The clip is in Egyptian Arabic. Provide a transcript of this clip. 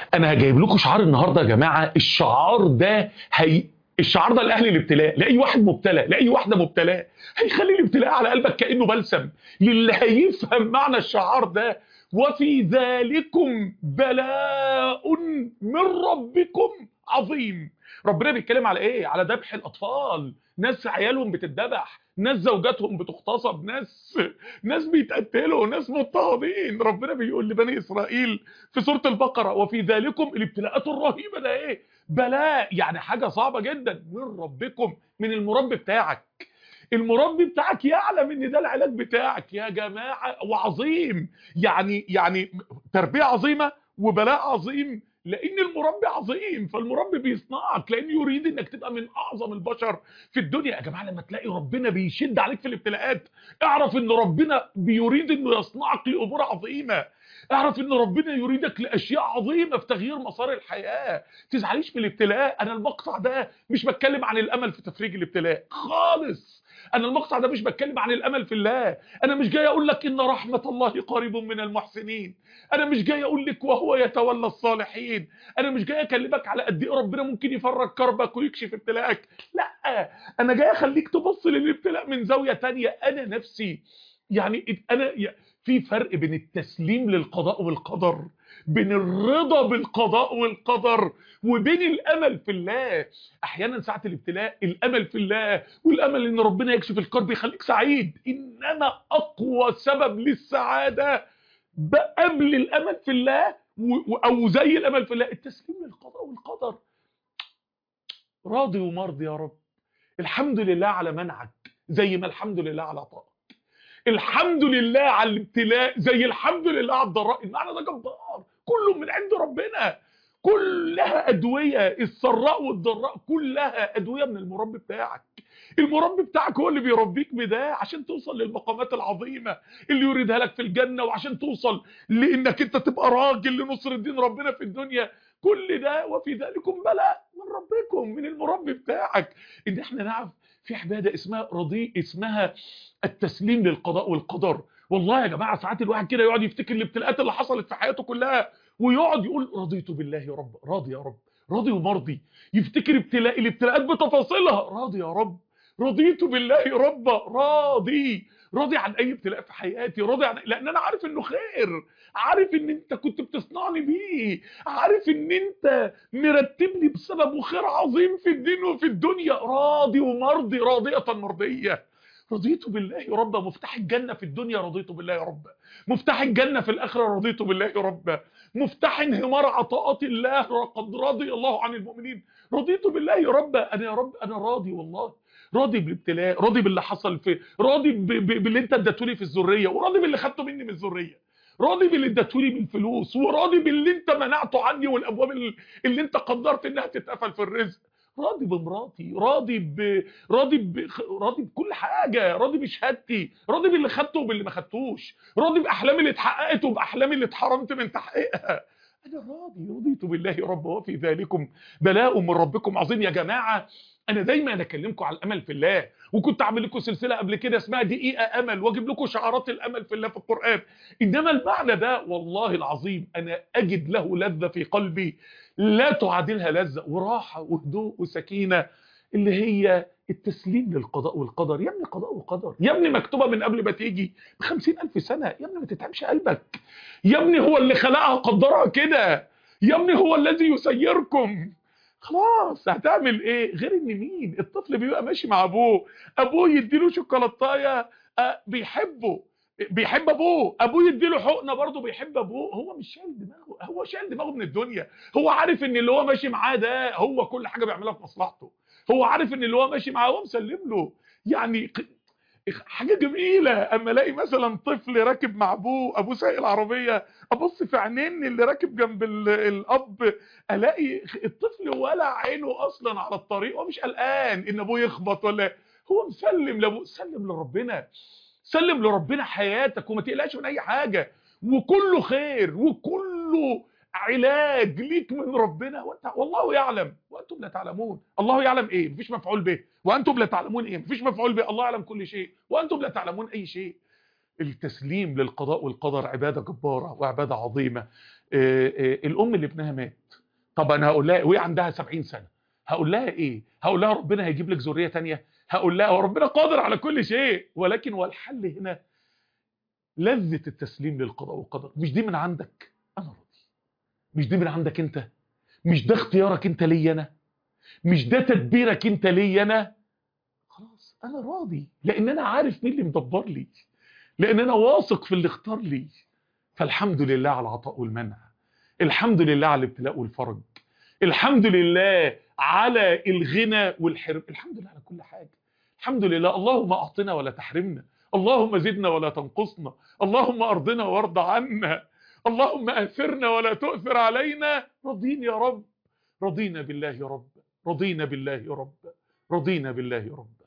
انا جايب لكم شعار النهارده يا جماعه الشعار ده هي الشعار ده لاهل الابتلاء لاي واحد مبتلى لاي واحده مبتلاه هيخلي الابتلاء على قلبك كانه بلسم للي هيفهم معنى الشعار ده وفي ذلكم بلاء من ربكم عظيم ربنا بيتكلم على ايه على ذبح الاطفال ناس عيالهم بتتذبح ناس زوجاتهم بتغتصب ناس ناس بيتقتلوا ناس مضطهدين ربنا بيقول لبني اسرائيل في سوره البقره وفي ذلكم الابتلاءات الرهيبه ده ايه بلاء يعني حاجه صعبه جدا من ربكم من المربي بتاعك المربي بتاعك يعلم ان ده العلاج بتاعك يا جماعه وعظيم يعني يعني تربيه عظيمه وبلاء عظيم لان المربي عظيم فالمربي بيصنعك لان يريد انك تبقى من اعظم البشر في الدنيا يا جماعه لما تلاقي ربنا بيشد عليك في الابتلاءات اعرف ان ربنا بيريد انه يصنعك لامور عظيمه اعرف ان ربنا يريدك لاشياء عظيمه في تغيير مسار الحياه تزعليش من الابتلاء انا المقطع ده مش بتكلم عن الامل في تفريج الابتلاء خالص انا المقطع ده مش بتكلم عن الامل في الله انا مش جاي اقول لك ان رحمه الله قريب من المحسنين انا مش جاي اقول لك وهو يتولى الصالحين انا مش جاي اكلمك على قد ايه ربنا ممكن يفرج كربك ويكشف ابتلاءك لا انا جاي اخليك تبص للابتلاء من زاويه تانية انا نفسي يعني انا في فرق بين التسليم للقضاء والقدر بين الرضا بالقضاء والقدر وبين الامل في الله احيانا ساعه الابتلاء الامل في الله والامل ان ربنا يكشف الكرب يخليك سعيد انما اقوى سبب للسعاده قبل الامل في الله او زي الامل في الله التسليم للقضاء والقدر راضي ومرضي يا رب الحمد لله على منعك زي ما الحمد لله على طاعتك الحمد لله على الابتلاء زي الحمد لله على الضراء المعنى ده جبار كله من عند ربنا كلها ادويه السراء والضراء كلها ادويه من المربي بتاعك المربي بتاعك هو اللي بيربيك بده عشان توصل للمقامات العظيمه اللي يريدها لك في الجنه وعشان توصل لانك انت تبقى راجل لنصر الدين ربنا في الدنيا كل ده وفي ذلكم بلاء من ربكم من المربي بتاعك ان احنا نعرف في عباده اسمها رضي اسمها التسليم للقضاء والقدر والله يا جماعه ساعات الواحد كده يقعد يفتكر الابتلاءات اللي حصلت في حياته كلها ويقعد يقول رضيت بالله يا رب راضي يا رب راضي ومرضي يفتكر ابتلاء الابتلاءات بتفاصيلها راضي يا رب رضيت بالله ربا راضي راضي عن اي ابتلاء في حياتي راضي عن لان انا عارف انه خير عارف ان انت كنت بتصنعني بيه عارف ان انت مرتب لي بسببه خير عظيم في الدين وفي الدنيا راضي ومرضي راضيه مرضيه رضيت بالله يا رب مفتاح الجنة في الدنيا رضيت بالله يا رب مفتاح الجنة في الآخرة رضيت بالله يا رب مفتاح انهمار عطاءات الله قد رضي الله عن المؤمنين رضيت بالله يا رب أنا يا رب أنا راضي والله راضي بالابتلاء راضي باللي حصل في راضي ب... ب... باللي انت اديتولي في الذريه وراضي باللي خدته مني من الذريه راضي باللي اديتولي من الفلوس وراضي باللي انت منعته عني والابواب اللي انت قدرت انها تتقفل في الرزق راضي بمراتي راضي ب... راضي ب... راضي بكل حاجه راضي بشهادتي راضي باللي خدته وباللي ما خدتوش راضي باحلامي اللي اتحققت وباحلامي اللي اتحرمت من تحقيقها انا راضي رضيت بالله رب وفي ذلكم بلاء من ربكم عظيم يا جماعه انا دايما اكلمكم على الامل في الله وكنت اعمل لكم سلسله قبل كده اسمها دقيقه امل واجيب لكم شعارات الامل في الله في القران انما المعنى ده والله العظيم انا اجد له لذه في قلبي لا تعادلها لذه وراحه وهدوء وسكينه اللي هي التسليم للقضاء والقدر يا ابني قضاء وقدر يا ابني مكتوبه من قبل ما تيجي ب ألف سنه يا ابني ما تتعبش قلبك يا ابني هو اللي خلقها قدرها كده يا ابني هو الذي يسيركم خلاص هتعمل ايه غير ان مين الطفل بيبقى ماشي مع ابوه ابوه يديله شوكولاتايه أه بيحبه بيحب ابوه ابوه يديله حقنه برضه بيحب ابوه هو مش شايل دماغه هو شايل دماغه من الدنيا هو عارف ان اللي هو ماشي معاه ده هو كل حاجه بيعملها في مصلحته هو عارف ان اللي هو ماشي معاه هو مسلم له يعني حاجه جميله اما الاقي مثلا طفل راكب مع ابوه ابوه سايق العربيه ابص في عينين اللي راكب جنب الاب الاقي الطفل ولا عينه اصلا على الطريق هو مش قلقان ان ابوه يخبط ولا هو مسلم لابوه سلم لربنا سلم لربنا حياتك وما تقلقش من اي حاجه وكله خير وكله علاج ليك من ربنا وانت والله يعلم وانتم لا تعلمون الله يعلم ايه مفيش مفعول به وانتم لا تعلمون ايه مفيش مفعول به الله يعلم كل شيء وانتم لا تعلمون اي شيء التسليم للقضاء والقدر عباده جباره وعباده عظيمه الام اللي ابنها مات طب انا هقول لها وهي عندها 70 سنه هقول لها ايه هقول لها ربنا هيجيب لك ذريه تانية هقول لها وربنا قادر على كل شيء ولكن والحل هنا لذة التسليم للقضاء والقدر مش دي من عندك انا راضي مش دي من عندك انت مش ده اختيارك انت لي انا مش ده تدبيرك انت لي انا خلاص انا راضي لان انا عارف مين اللي مدبر لي لان انا واثق في اللي اختار لي فالحمد لله على العطاء والمنع الحمد لله على الابتلاء والفرج الحمد لله على الغنى والحرم الحمد لله على كل حاجة الحمد لله اللهم أعطنا ولا تحرمنا اللهم زدنا ولا تنقصنا اللهم أرضنا وارض عنا اللهم أثرنا ولا تؤثر علينا رضين يا رب رضينا بالله يا رب رضينا بالله يا رب رضينا بالله يا رب